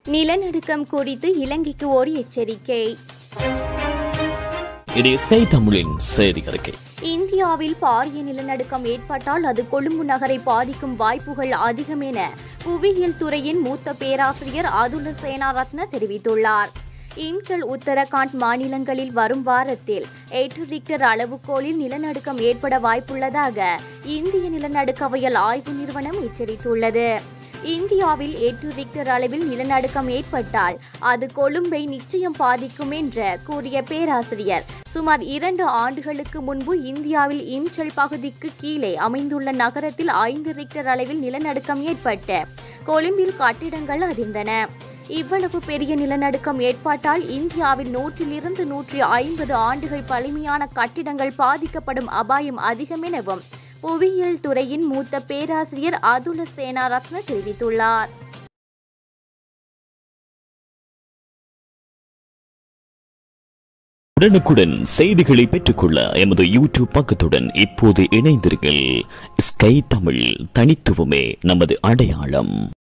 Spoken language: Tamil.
நிலநடுக்கம் குறித்து இலங்கைக்கு ஒரு எச்சரிக்கை இது ஸ்கை தமிழின் செய்தி அறிக்கை இந்தியாவில் பாரிய நிலநடுக்கம் ஏற்பட்டால் அது கொழும்பு நகரை பாதிக்கும் வாய்ப்புகள் அதிகம் என புவியியல் துறையின் மூத்த பேராசிரியர் அதுல சேனாரத்ன தெரிவித்துள்ளார் இம்சல் உத்தரகாண்ட் மாநிலங்களில் வரும் வாரத்தில் எட்டு ரிக்டர் அளவுகோலில் நிலநடுக்கம் ஏற்பட வாய்ப்புள்ளதாக இந்திய நிலநடுக்கவியல் ஆய்வு நிறுவனம் எச்சரித்துள்ளது இந்தியாவில் எட்டு ரிக்டர் அளவில் நிலநடுக்கம் ஏற்பட்டால் அது கொழும்பை நிச்சயம் பாதிக்கும் என்று கூறிய பேராசிரியர் சுமார் இரண்டு ஆண்டுகளுக்கு முன்பு இந்தியாவில் இம்சல் பகுதிக்கு கீழே அமைந்துள்ள நகரத்தில் ஐந்து ரிக்டர் அளவில் நிலநடுக்கம் ஏற்பட்டு கொழும்பில் கட்டிடங்கள் அதிர்ந்தன இவ்வளவு பெரிய நிலநடுக்கம் ஏற்பட்டால் இந்தியாவில் நூற்றிலிருந்து நூற்றி ஐம்பது ஆண்டுகள் பழமையான கட்டிடங்கள் பாதிக்கப்படும் அபாயம் அதிகம் எனவும் புவியியல் துறையின் மூத்த பேராசிரியர் அதுல சேனாரத்ன தெரிவித்துள்ளார் உடனுக்குடன் செய்திகளை பெற்றுக்கொள்ள எமது யூடியூப் பக்கத்துடன் இப்போது இணைந்திருங்கள் ஸ்கை தமிழ் தனித்துவமே நமது அடையாளம்